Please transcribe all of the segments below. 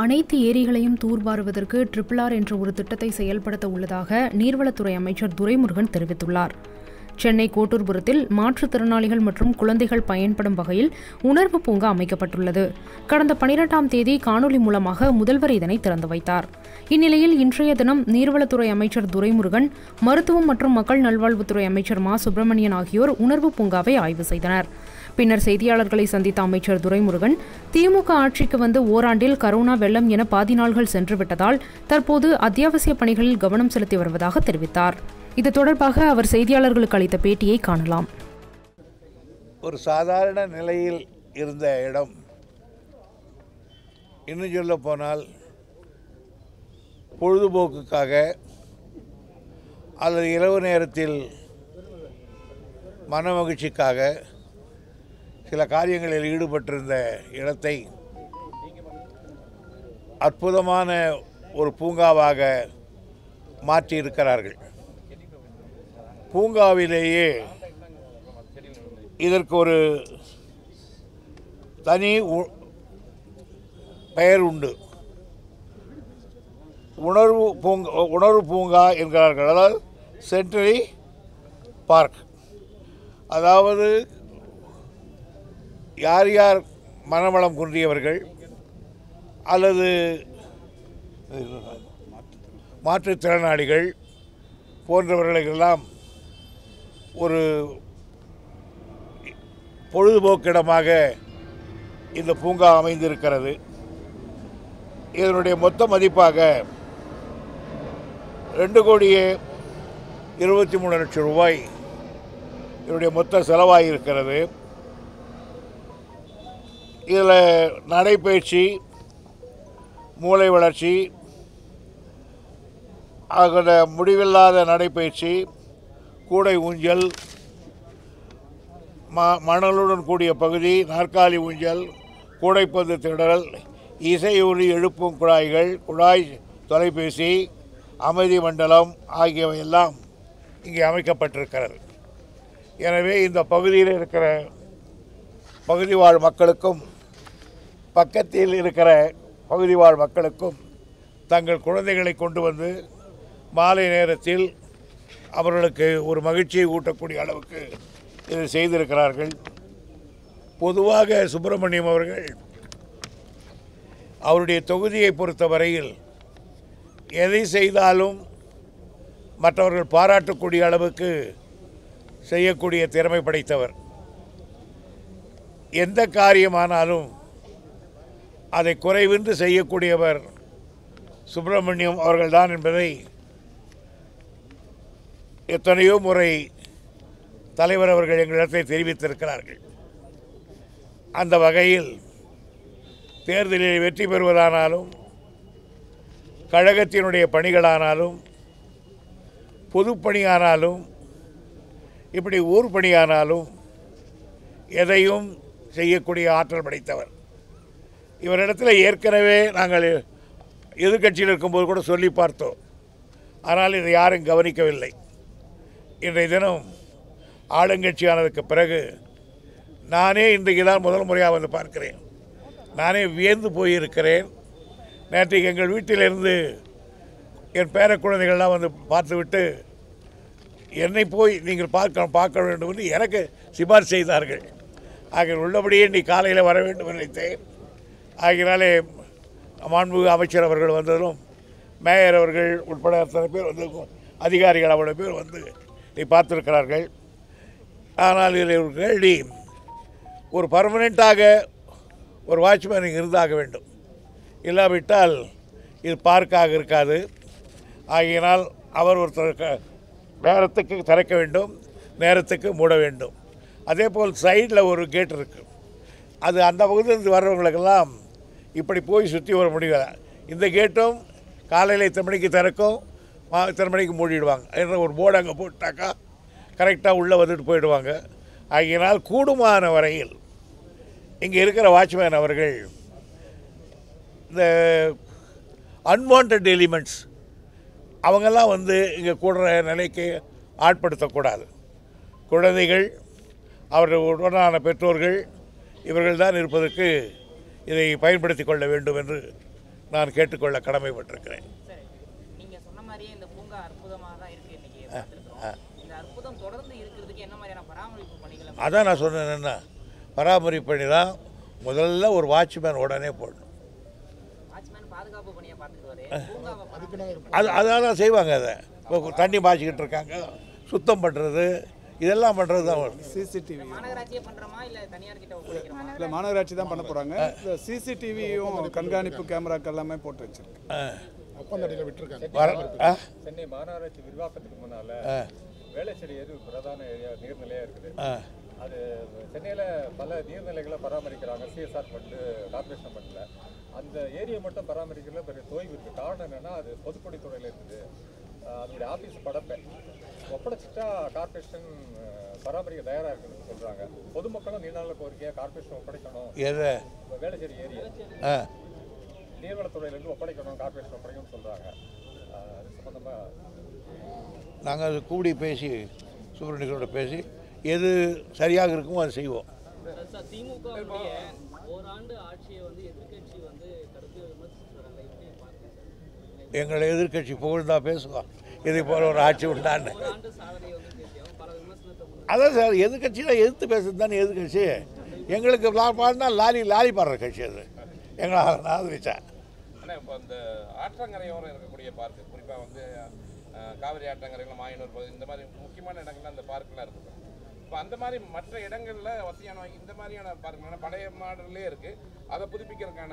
அனைத்து ஏரிகளையும் தூர்வாருவதற்கு triple R என்ற ஒரு திட்டத்தை செயல்படுத்த உள்ளதாக நீர்வளத்துறை அமைச்சர் துரைமுருகன் தெரிவித்துள்ளார் சென்னை கோட்டூர்புரத்தில் மாற்றுத்திறனாளிகள் மற்றும் குழந்தைகள் பயன்படும் வகையில் உணர்வு பூங்கா அமைக்கப்பட்டுள்ளது கடந்த பனிரெண்டாம் தேதி காணொலி மூலமாக முதல்வர் இதனை திறந்து வைத்தார் இந்நிலையில் இன்றைய தினம் நீர்வளத்துறை அமைச்சர் துரைமுருகன் மருத்துவம் மற்றும் மக்கள் நல்வாழ்வுத்துறை அமைச்சர் மா சுப்பிரமணியன் ஆகியோர் உணர்வு பூங்காவை ஆய்வு செய்தனர் பின்னர் செய்தியாளர்களை சந்தித்த அமைச்சர் துரைமுருகன் திமுக ஆட்சிக்கு வந்து ஓராண்டில் கரோனா வெள்ளம் என பாதி நாள்கள் சென்றுவிட்டதால் தற்போது அத்தியாவசிய பணிகளில் கவனம் செலுத்தி வருவதாக தெரிவித்தார் இது தொடர்பாக அவர் செய்தியாளர்களுக்கு அளித்த பேட்டியை காணலாம் ஒரு சாதாரண நிலையில் இருந்த இடம் இன்னும் சொல்ல போனால் பொழுதுபோக்குக்காக அல்லது இரவு நேரத்தில் மன மகிழ்ச்சிக்காக சில காரியங்களில் ஈடுபட்டிருந்த இடத்தை அற்புதமான ஒரு பூங்காவாக மாற்றியிருக்கிறார்கள் பூங்காவிலேயே இதற்கு ஒரு தனி உ- பெயர் உண்டு உணர்வு பூங்கா உணர்வு பூங்கா என்கிறார்கள் அதாவது சென்டரி பார்க் அதாவது யார் யார் மனவளம் குன்றியவர்கள் அல்லது மாற்றுத்திறனாளிகள் போன்றவர்களுக்கெல்லாம் ஒரு பொழுதுபோக்கிடமாக இந்த பூங்கா அமைந்திருக்கிறது இதனுடைய மொத்த மதிப்பாக ரெண்டு கோடியே இருபத்தி மூணு லட்சம் ரூபாய் இதனுடைய மொத்த செலவாகி இருக்கிறது இதில் நடைப்பயிற்சி மூளை வளர்ச்சி ஆகிற முடிவில்லாத நடைப்பயிற்சி கூடை ஊஞ்சல் ம மணலுடன் கூடிய பகுதி நாற்காலி ஊஞ்சல் கூடைப்பந்து திடல் இசையுறி எழுப்பும் குழாய்கள் குழாய் தொலைபேசி அமைதி மண்டலம் ஆகியவை எல்லாம் இங்கே அமைக்கப்பட்டிருக்கிறது எனவே இந்த பகுதியில் இருக்கிற பகுதி வாழ் மக்களுக்கும் பக்கத்தில் இருக்கிற பகுதி வாழ் மக்களுக்கும் தங்கள் குழந்தைகளை கொண்டு வந்து மாலை நேரத்தில் அவர்களுக்கு ஒரு மகிழ்ச்சியை ஊட்டக்கூடிய அளவுக்கு இதை செய்திருக்கிறார்கள் பொதுவாக சுப்பிரமணியம் அவர்கள் அவருடைய தொகுதியை பொறுத்தவரையில் எதை செய்தாலும் மற்றவர்கள் பாராட்டக்கூடிய அளவுக்கு செய்யக்கூடிய திறமை படைத்தவர் எந்த காரியமானாலும் அதை குறைவின்றி செய்யக்கூடியவர் சுப்பிரமணியம் அவர்கள்தான் என்பதை எத்தனையோ முறை தலைவர் அவர்கள் எங்களிடத்தில் தெரிவித்திருக்கிறார்கள் அந்த வகையில் தேர்தலில் வெற்றி பெறுவதானாலும் கழகத்தினுடைய பணிகளானாலும் பொதுப்பணியானாலும் இப்படி ஊர் பணியானாலும் எதையும் செய்யக்கூடிய ஆற்றல் படைத்தவர் இவரிடத்தில் ஏற்கனவே நாங்கள் எதிர்க்கட்சியில் இருக்கும்போது கூட சொல்லி பார்த்தோம் ஆனால் இதை யாரும் கவனிக்கவில்லை இன்றைய தினம் ஆளுங்கட்சியானதுக்கு பிறகு நானே இன்றைக்கு தான் முதல் முறையாக வந்து பார்க்கிறேன் நானே வியந்து போயிருக்கிறேன் நேற்றைக்கு எங்கள் வீட்டிலிருந்து என் பேர குழந்தைகள்லாம் வந்து பார்த்துவிட்டு என்னை போய் நீங்கள் பார்க்க பார்க்க வேண்டும் என்று எனக்கு சிபாரிசு செய்தார்கள் ஆகிய உள்ளபடியே நீ காலையில் வர வேண்டும் என்று நினைத்தேன் ஆகினாலே மாண்புமிகு அமைச்சர் அவர்கள் வந்ததும் மேயர் அவர்கள் உட்பட அத்தனை பேர் வந்திருக்கும் அதிகாரிகள் அவ்வளோ பேர் வந்து நீ பார்த்துருக்கிறார்கள் ஆனால் இதில் ஒரு கேள்வி ஒரு பர்மனெண்ட்டாக ஒரு வாட்ச்மேன் இங்கே இருந்தாக வேண்டும் இல்லாவிட்டால் இது பார்க்காக இருக்காது ஆகையினால் அவர் ஒரு நேரத்துக்கு திறக்க வேண்டும் நேரத்துக்கு மூட வேண்டும் அதே போல் சைடில் ஒரு கேட் இருக்குது அது அந்த பகுதியிலிருந்து வர்றவங்களுக்கெல்லாம் இப்படி போய் சுற்றி வர முடியல இந்த கேட்டும் காலையில் இத்தனை மணிக்கு திறக்கும் மா- இத்தனை மணிக்கு மூடிடுவாங்க என்ற ஒரு போர்டு அங்கே போட்டாக்கா கரெக்டாக உள்ளே வந்துட்டு போயிடுவாங்க ஆகையினால் கூடுமான வரையில் இங்கே இருக்கிற வாட்ச்மேன் அவர்கள் இந்த அன்வான்ட் எலிமெண்ட்ஸ் அவங்கெல்லாம் வந்து இங்கே கூடுற நிலைக்கு ஆட்படுத்தக்கூடாது குழந்தைகள் அவர்கள் உடனான பெற்றோர்கள் இவர்கள் தான் இருப்பதற்கு இதை பயன்படுத்தி கொள்ள வேண்டும் என்று நான் கேட்டுக்கொள்ள கடமைப்பட்டிருக்கிறேன் சரி நீங்க சொன்ன மாதிரியே இந்த பூங்கா அற்புதமாக தான் இருக்கு இன்னைக்கு பார்த்திருக்கிறோம். இந்த அற்புதம் தொடர்ந்து இருக்கிறதுக்கு என்ன மாதிரியான பராமரிப்பு பணிகளை அதான் நான் சொன்னேன் என்ன பராமரிப்பு பண்ணி தான் முதல்ல ஒரு வாட்ச்மேன் உடனே போடணும் வாட்ச்மேன் பாதுகாப்பு பணியை பார்த்துக்குவாரு பூங்காவை பராமரிப்பு அது அதான் தான் செய்வாங்க அதை இப்போ தண்ணி பாய்ச்சிக்கிட்டு இருக்காங்க சுத்தம் பண்ணுறது இதெல்லாம் பண்ணுறது தான் சிசிடிவி மாநகராட்சியே பண்றோமா இல்ல தனியார் கிட்ட ஒப்படைக்கிறோமா இல்லை மாநகராட்சி தான் பண்ண போகிறாங்க இந்த சிசிடிவியும் கண்காணிப்பு கேமராக்கள் எல்லாமே போட்டு வச்சிருக்கு ஒப்பந்தடியில் விட்டுருக்காங்க வர ஆ சென்னை மாநகராட்சி விரிவாக்கத்துக்கு முன்னால வேளச்சேரி ஏரி ஒரு பிரதான ஏரியா நீர்நிலையா இருக்குது ஆ அது சென்னையில பல நீர்நிலைகளை பராமரிக்கிறாங்க சிஎஸ்ஆர் ஃபண்டு கார்பரேஷன் ஃபண்டில் அந்த ஏரியை மட்டும் பராமரிக்கிறதுல பெரிய தொய்வு இருக்குது காரணம் என்னன்னா அது பொதுப்பணித்துறையில் இருக்குது அஹ் அதனுடைய ஆஃபீஸ் படப்பை ஒப்படைச்சிட்டா கார்பரேஷன் அஹ், பராமரிக்க தயாராக இருக்குன்னு சொல்றாங்க பொதுமக்களும் நீண்ட கோரிக்கையாக கார்பரேஷன் ஒப்படைக்கணும் எதை இப்ப வேளச்சேரி ஏரியா ஆ நீர்வளத்துறையிலேருந்து ஒப்படைக்கணும் கார்பரேஷன் ஒப்படைக்கணும்னு சொல்றாங்க அஹ், அது சம்பந்தமா நாங்கள் அது கூடி பேசி சூப்பரண்டிகளோட பேசி எது சரியாக இருக்குமோ அதை செய்வோம் சார் திமுகவுடைய ஓராண்டு ஆட்சியை வந்து எதிர்க்கட்சி வந்து கடுத்து விமர்சிச்சு வராங்க எப்படி பார்க்குறேன் எங்களை எதிர்க்கட்சி புகழ்ந்தா பேசுவோம் இதை போல ஒரு ஆட்சி உண்டான்னு ஆண்டு சாதனை வந்து பேசியும் பல விமர்சனத்தை முன் அதான் சார் எதிர்கட்சியில் எதிர்த்து பேசுறது தானே எதிர்கட்சி எங்களுக்கு லா- பாடினா லாலி லாலி பாடுற கட்சி அது எங்களை ஆதரிச்சா ஆனால் இப்போ அந்த ஆற்றங்கரையோரம் இருக்கக்கூடிய பார்க்கு குறிப்பாக வந்து அஹ், காவிரி ஆற்றங்கரைகள் மாயனூர் பகுதி இந்த மாதிரி முக்கியமான இடங்கள்ல அந்த பார்க்கெலாம் இருக்குது இப்போ அந்த மாதிரி மற்ற இடங்களில் வசதியான இந்த மாதிரியான பார்க்குலாம் பழைய மாடல்லே இருக்குது அதை புதுப்பிக்கிறதுக்கான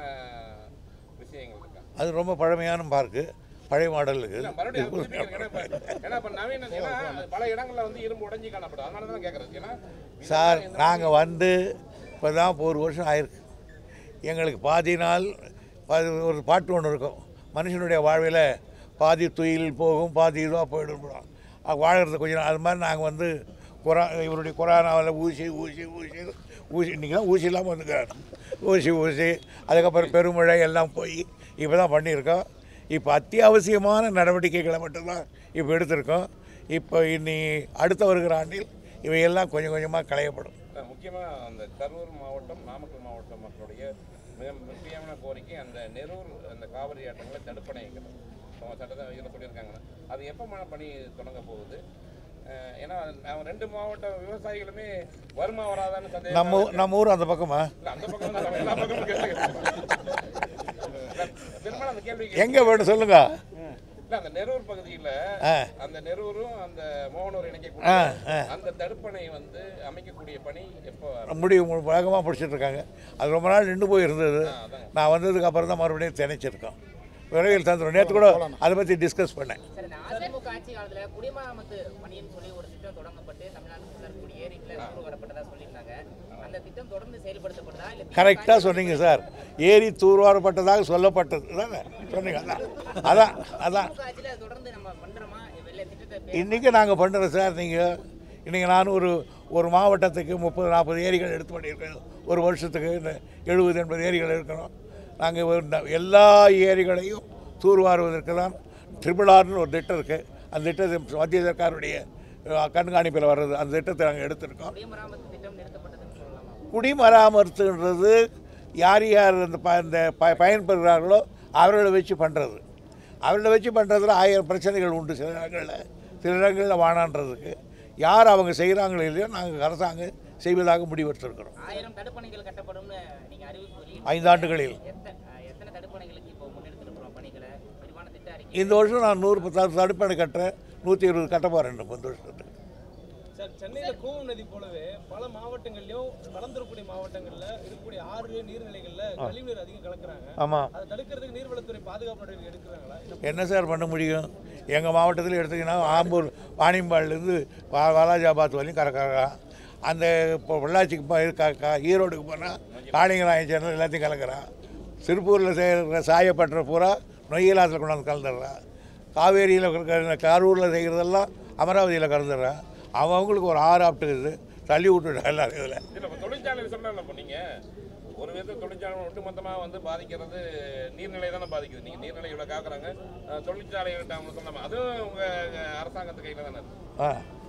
விஷயங்கள் இருக்கா அது ரொம்ப பழமையான பார்க்கு பழைய மாடல் இருக்குது இல்லை மறுபடியும் அது புதுப்பிக்கிறது ஏன்னா இப்ப- ஏன்னா இப்போ நவீன ஏன்னா அது பல இடங்களில் வந்து இரும்பு உடைஞ்சி காணப்படும் அதனால தான் கேட்குறது ஏன்னா சார் நாங்கள் வந்து இப்போ தான் இப்போ ஒரு வருஷம் ஆயிருக்கு எங்களுக்கு பாதி நாள் பாதி ஒரு பாட்டு ஒன்று இருக்கும் மனுஷனுடைய வாழ்வில் பாதி துயில் போகும் பாதி இதுவாக போயிடும் அது வாழறது கொஞ்சம் நாள் அது மாதிரி நாங்கள் வந்து கொரா இவருடைய கொரோனாவில் ஊசி ஊசி ஊசி ஊசி இன்றைக்கி தான் ஊசி இல்லாமல் வந்துக்கிறார் ஊசி ஊசி அதுக்கப்புறம் பெருமழை எல்லாம் போய் இப்போ தான் பண்ணியிருக்கோம் இப்போ அத்தியாவசியமான நடவடிக்கைகளை மட்டும்தான் இப்போ எடுத்திருக்கோம் இப்போ இனி அடுத்த வருகிற ஆண்டில் இவையெல்லாம் கொஞ்சம் கொஞ்சமாக களையப்படும் முக்கியமாக அந்த கரூர் மாவட்டம் நாமக்கல் மாவட்ட மக்களுடைய மிக முக்கியமான கோரிக்கை அந்த நெரூர் அந்த காவிரி ஆட்டங்களை தடுப்பணை வைக்கிறது அவங்க சட்டத்தை இதில் சொல்லியிருக்காங்க அது எப்போ மழை பணி தொடங்க போகுது அஹ் ஏன்னா அவன் ரெண்டு மாவட்ட விவசாயிகளுமே வருமா வராதான்னு சந்தேகம் நம்ம ஊ- நம்ம ஊர் அந்த பக்கமா இல்ல, அந்த பக்கம் தான் நம்ம எல்லா பக்கமும் கேட்டு பெரும்பாலும் அந்த கேள்வி எங்கே வேணும் சொல்லுங்க இல்ல அந்த நெரூர் பகுதியில் ஆ அந்த நெரூரும் அந்த மோகனூர் ஆ, இணைக்கக்கூடிய ஆ. அந்த தடுப்பணை வந்து அமைக்கக்கூடிய பணி எப்போ முடிவு வேகமாக பிடிச்சிட்டு இருக்காங்க அது ரொம்ப நாள் நின்று போய் இருந்தது நான் வந்ததுக்கு அப்புறம் தான் மறுபடியும் திணைச்சிருக்கோம் விரைவில் தந்துடும் நேற்று கூட அதை பற்றி டிஸ்கஸ் பண்ணேன் சரி இந்த அதிமுக ஆட்சி காலத்துல குடிமராமத்து பணின்னு சொல்லி ஒரு திட்டம் தொடங்கப்பட்டு தமிழ்நாடு ஃபுல்லாக இருக்கக்கூடிய ஏரிகளை தூர் வரப்பட்டதா சொல்லியிருந்தாங்க அந்த திட்டம் தொடர்ந்து செயல்படுத்தப்படுதா இல்ல கரெக்டாக சொன்னீங்க சார் ஏரி தூர்வாரப்பட்டதாக சொல்லப்பட்டது தானே சொன்னீங்க அதான் அதான் அதான் திமுக ஆட்சியில அதை தொடர்ந்து நம்ம பண்றோமா வெள்ளை திட்டத்தை பே- இன்றைக்கி நாங்கள் பண்ணுறோம் சார் நீங்கள் இன்றைக்கி நான் ஒரு ஒரு மாவட்டத்துக்கு முப்பது நாற்பது ஏரிகள் எடுத்து பண்ணியிருக்கோம் ஒரு வருஷத்துக்கு இந்த எழுபது எண்பது ஏரிகள் இருக்கிறோம் நாங்கள் எல்லா ஏரிகளையும் தூர்வாருவதற்கு தான் ட்ரிபிள் ஆர்னு ஒரு திட்டம் இருக்குது அந்த திட்டத்தை மத்திய சர்க்காருடைய அஹ், கண்காணிப்பில் வர்றது அந்த திட்டத்தை நாங்கள் எடுத்திருக்கோம் குடிமராமத்து திட்டம் நிறுத்தப்பட்டதுன்னு சொல்லலாமா குடிமராமத்துன்றது யார் யார் அந்த ப இந்த ப பயன்பெறுகிறார்களோ அவர்களை வச்சு பண்ணுறது அவர்களை வச்சு பண்ணுறதுல ஆயிரம் பிரச்சனைகள் உண்டு சில இடங்களில் சில இடங்களில் வானான்றதுக்கு யார் அவங்க செய்கிறாங்களோ இல்லையோ நாங்கள் அரசாங்கம் செய்வதாக முடிவெடுத்திருக்கிறோம் ஆயிரம் தடுப்பணைகள் கட்டப்படும்னு நீங்க அறிவிப்பு வெளியிட்டு ஐந்தாண்டுகளில் எத்தனை எத்தனை தடுப்பணைகளுக்கு இப்போ முன்னெடுத்துருக்கிறோம் பணிகளை விரிவான திட்ட அறிக்கை இந்த வருஷம் நான் நூறு பத்து தடுப்பணை கட்டுறேன் நூற்றி இருபது கட்ட போகிறேன் இந்த வருஷத்துக்கு சார் சென்னையில கூவம் நதி போலவே பல மாவட்டங்கள்லயும் வளர்ந்துருக்கூடிய மாவட்டங்கள்ல இருக்கக்கூடிய ஆறு நீர்நிலைகள்ல கழிவுநீர் அதிகம் கலக்குறாங்க ஆமாம் அதை தடுக்கிறதுக்கு நீர்வளத்துறை பாதுகாப்பு நடவடிக்கை எடுக்கிறாங்களா இல்ல என்ன சார் பண்ண முடியும் எங்கள் மாவட்டத்தில் எடுத்திங்கன்னா ஆம்பூர் வாணியம்பாடிலேருந்து வா வாலாஜாபாத் வரையும் கறக்கிறான் அந்த இப்போ பொள்ளாச்சிக்கு போய் க க ஈரோடுக்கு போனால் காளிங்கராயன் சேனல் எல்லாத்தையும் கலக்கிறான் திருப்பூரில் செய்கிற சாயப்பட்டுற பூரா நொய்யலாத்தில் கொண்டாந்து கலந்துடுறான் காவேரியில் இருக்கிற கரூரில் செய்கிறதெல்லாம் அமராவதியில் கலந்துடுறான் அவங்களுக்கு ஒரு ஆறு ஆப்டுக்குது தள்ளி விட்டுடுறா எல்லாரும் இதில் இல்ல இப்போ தொழிற்சாலை சொல்லல இப்போ நீங்க ஒரு விதத்தில் தொழிற்சாலை ஒட்டுமொத்தமாக வந்து பாதிக்கிறது நீர்நிலை தானே பாதிக்குது நீங்கள் நீர்நிலை இவ்வளோ காக்குறாங்க தொழிற்சாலைகள்ட்ட அவங்க சொல்லாமல் அதுவும் உங்கள் அரசாங்கத்து கையில் தானே இருக்கு ஆ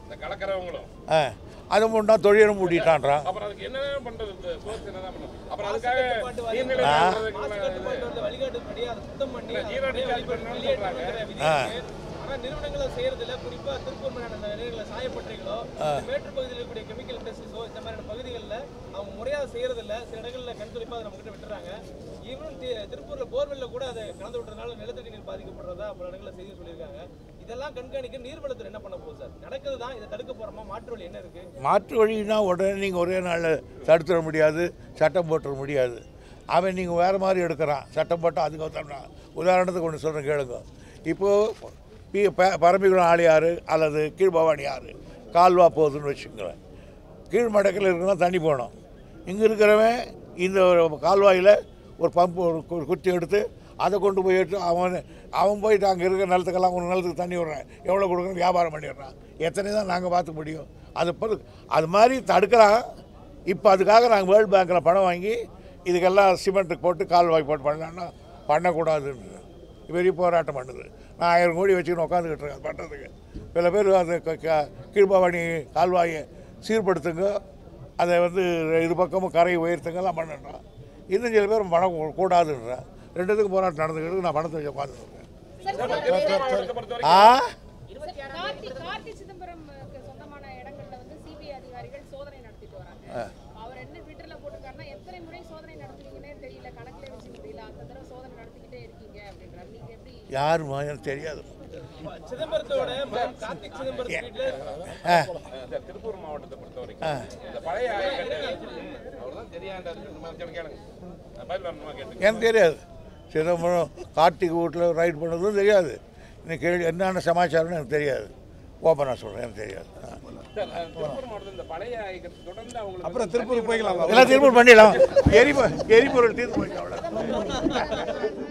இந்த கலக்கிறவங்களும் ஆ அதை முன்னா தொழிலும் மூடிட்டான்றான் அப்புறம் அதுக்கு என்னதான் பண்றது இந்த சோர்ஸ் என்னதான் பண்றது அப்புறம் அதுக்காக கட்டுப்பாட்டு வாரியம் நீர்நிலை ஆ. மாசு கட்டுப்பாட்டு வந்து வழிகாட்டுப்படி அதை சுத்தம் பண்ணி இல்ல, ஜீரோ அப்படியே டிஸ்சார்ஜ் வெளியே பண்ணணும்னு வெளியேற்றணுங்கிற சொல்றாங்க. விதி இருக்கு. ஆனா நிறுவனங்களை செய்யறதுல குறிப்பா திருப்பூர் மாதிரியான அந்த நிலையங்களை சாயப்பட்டறைகளோ இந்த மேட்டு பகுதியில் இருக்கக்கூடிய கெமிக்கல் இண்டஸ்ட்ரீஸோ இந்த மாதிரியான பகுதிகளில் அவங்க முறையாக செய்யறது இல்ல சில இடங்கள்ல கண் துளிப்பா அதை நம்ம கிட்ட விட்டுறாங்க ஈவன் திருப்பூர்ல போர்வெல்ல கூட அதை கலந்து விட்டுறதுனால நிலத்தடி நீர் பாதிக்கப்படுறதா பல இடங்களில் செய்தி சொல்லியிருக்காங்க இதெல்லாம் கண்காணிக்க நீர்வளத்துறை என்ன பண்ண போகுது சார் நடக்குது தான் இதை தடுக்க போறோமா மாற்று வழி என்ன இருக்கு மாற்று வழினா உடனே நீங்கள் ஒரே நாளில் தடுத்துட முடியாது சட்டம் போட்டுற முடியாது அவன் நீங்கள் வேறு மாதிரி எடுக்கிறான் சட்டம் போட்டால் அதுக்கு ஒருத்தன் உதாரணத்துக்கு ஒன்று சொல்கிறேன் கேளுங்க இப்போது பி ப பரம்பிக்குளம் ஆளியாறு அல்லது கீழ்பவானி ஆறு கால்வா போகுதுன்னு வச்சுக்கோங்களேன் கீழ்மடக்கில் இருக்கலாம் தண்ணி போகணும் இங்கே இருக்கிறவன் இந்த ஒரு கால்வாயில் ஒரு பம்பு ஒரு கு- குத்தி எடுத்து அதை கொண்டு போய் எடுத்து அவன் அவன் போயிட்டு அங்கே இருக்கிற நிலத்துக்கெல்லாம் ஒரு நிலத்துக்கு தண்ணி விடுறான் எவ்வளோ கொடுக்குறோம் வியாபாரம் பண்ணிடுறான் எத்தனை தான் நாங்கள் பார்த்துக்க முடியும் அது பொறு அது மாதிரி தடுக்கிறான் இப்போ அதுக்காக நாங்கள் வேர்ல்டு பேங்க்கில் பணம் வாங்கி இதுக்கெல்லாம் சிமெண்ட்டுக்கு போட்டு கால்வாய் போட்டு பண்ணலான்னா பண்ணக்கூடாதுன்னு பெரிய போராட்டம் பண்ணுது நான் ஆயிரம் கோடி வச்சுக்கின்னு உட்காந்துக்கிட்டு இருக்கேன் பண்ணுறதுக்கு சில பேர் அந்த க- க- கீழ்பவானி கால்வாயை சீர்படுத்துங்க அதை வந்து இது பக்கமும் கரையை உயர்த்துங்கலாம் பண்ணுறான் இன்னும் சில பேர் பணம் கூடாதுன்றான் ரெண்டுத்துக்கும் போராட்டம் நடந்துக்கிட்டு நான் பணத்தை வச்சு உட்காந்துருக்கேன் மாவட்டத்தை பொறுத்த வரைக்கும் ஆ கார்த்தி கார்த்தி சிதம்பரம்க்கு சொந்தமான இடங்கள்ல வந்து சிபிஐ அதிகாரிகள் சோதனை நடத்திட்டு வராங்க அவர் என்ன ட்விட்டர்ல போட்டிருக்காருன்னா எத்தனை முறை சோதனை நடத்துவீங்கன்னே தெரியல கணக்குல வச்சு முடியல அந்த தடவை சோதனை நடத்திக்கிட்டே இருக்கீங்க அப்படின்றாரு நீங்க எப்படி யாருமா எனக்கு தெரியாது சிதம்பரத்தோட மகன் கார்த்திக் சிதம்பரம் வீட்டுல ஆ இந்த திருப்பூர் மாவட்டத்தை பொறுத்த வரைக்கும் இந்த பழைய ஆயக்கட்டு அவர்தான் தெரியாண்டாரு கேளுங்க நான் பதில் வரணுமா கேட்டுங்க எனக்கு தெரியாது சிதம்பரம் கார்த்திக் வீட்டில் ரைட் பண்ணதும் தெரியாது இன்னைக்கு கேள்வி என்னென்ன சமாச்சாரம்னு எனக்கு தெரியாது ஓப்பனாக சொல்கிறேன் எனக்கு தெரியாது ஆ. சார், அஹ், திருப்பூர் மாவட்டத்தில் இந்த பழைய ஆயக்கட்டு தொடர்ந்து அவங்களுக்கு அப்புறம் திருப்பூர் போய்க்கலாம் எல்லாம் திரும்ப பண்ணிடலாம் எரிபொருள் எரிபொருள் தீர்ந்து போயிட்டு அவ்வளோ